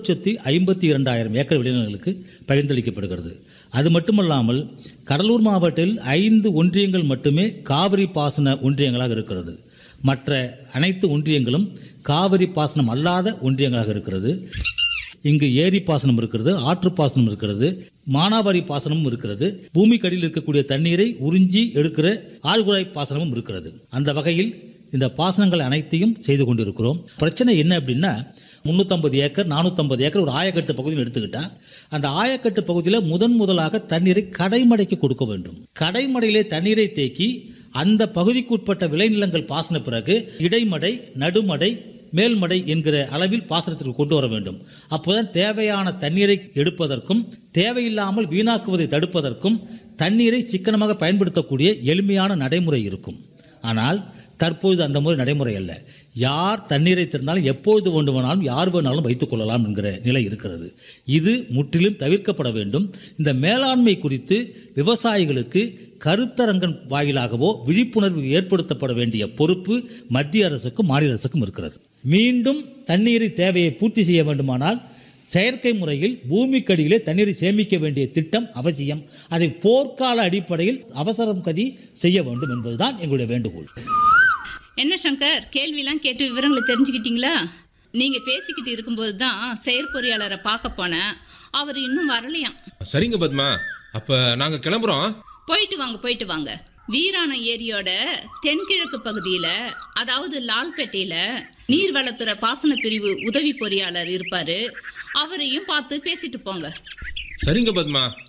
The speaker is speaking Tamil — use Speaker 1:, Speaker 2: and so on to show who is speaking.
Speaker 1: லட்சத்தி ஐம்பத்தி இரண்டாயிரம் ஏக்கர் விளைநிலங்களுக்கு பகிர்ந்தளிக்கப்படுகிறது அது மட்டுமல்லாமல் கடலூர் மாவட்டத்தில் ஐந்து ஒன்றியங்கள் மட்டுமே காவிரி பாசன ஒன்றியங்களாக இருக்கிறது மற்ற அனைத்து ஒன்றியங்களும் காவிரி பாசனம் அல்லாத ஒன்றியங்களாக இருக்கிறது இங்கு ஏரி பாசனம் இருக்கிறது ஆற்று பாசனம் இருக்கிறது மானாவாரி பாசனமும் இருக்கிறது பூமிக்கடியில் இருக்கக்கூடிய தண்ணீரை உறிஞ்சி எடுக்கிற ஆழ்குழாய் பாசனமும் இருக்கிறது அந்த வகையில் இந்த பாசனங்கள் அனைத்தையும் செய்து கொண்டிருக்கிறோம் பிரச்சனை என்ன அப்படின்னா முந்நூற்றம்பது ஏக்கர் நானூற்றம்பது ஏக்கர் ஒரு ஆயக்கட்டு பகுதியில் எடுத்துக்கிட்டா அந்த ஆயக்கட்டு பகுதியில் முதன் முதலாக தண்ணீரை கடைமடைக்கு கொடுக்க வேண்டும் கடைமடையிலே தண்ணீரை தேக்கி அந்த பகுதிக்கு உட்பட்ட விளைநிலங்கள் பாசன பிறகு இடைமடை நடுமடை மேல்மடை என்கிற அளவில் பாசனத்திற்கு கொண்டு வர வேண்டும் அப்போதான் தேவையான தண்ணீரை எடுப்பதற்கும் தேவையில்லாமல் வீணாக்குவதை தடுப்பதற்கும் தண்ணீரை சிக்கனமாக பயன்படுத்தக்கூடிய எளிமையான நடைமுறை இருக்கும் ஆனால் தற்பொழுது அந்த முறை நடைமுறை அல்ல யார் தண்ணீரை திறந்தாலும் எப்பொழுது வேண்டுமானாலும் யார் வேணாலும் வைத்துக் கொள்ளலாம் என்கிற நிலை இருக்கிறது இது முற்றிலும் தவிர்க்கப்பட வேண்டும் இந்த மேலாண்மை குறித்து விவசாயிகளுக்கு கருத்தரங்கன் வாயிலாகவோ விழிப்புணர்வு ஏற்படுத்தப்பட வேண்டிய பொறுப்பு மத்திய அரசுக்கும் மாநில அரசுக்கும் இருக்கிறது மீண்டும் தண்ணீரை தேவையை பூர்த்தி செய்ய வேண்டுமானால் செயற்கை முறையில் பூமிக்கடியிலே தண்ணீரை சேமிக்க வேண்டிய திட்டம் அவசியம் அதை போர்க்கால அடிப்படையில் அவசரம் கதி செய்ய வேண்டும் என்பதுதான் எங்களுடைய வேண்டுகோள்
Speaker 2: என்ன சங்கர் கேள்விலாம் கேட்டு விவரங்களை தெரிஞ்சுக்கிட்டீங்களா நீங்க பேசிக்கிட்டு இருக்கும்போது தான் செயற்பொறியாளரை பார்க்க போனேன் அவர் இன்னும் வரலையாம்
Speaker 3: சரிங்க பத்மா அப்ப நாங்க கிளம்புறோம்
Speaker 2: போயிட்டு வாங்க போயிட்டு வாங்க வீராணம் ஏரியோட தென்கிழக்கு பகுதியில அதாவது லால்பேட்டையில நீர்வளத்துறை பாசன பிரிவு உதவி பொறியாளர் இருப்பாரு அவரையும் பார்த்து பேசிட்டு போங்க
Speaker 3: சரிங்க பத்மா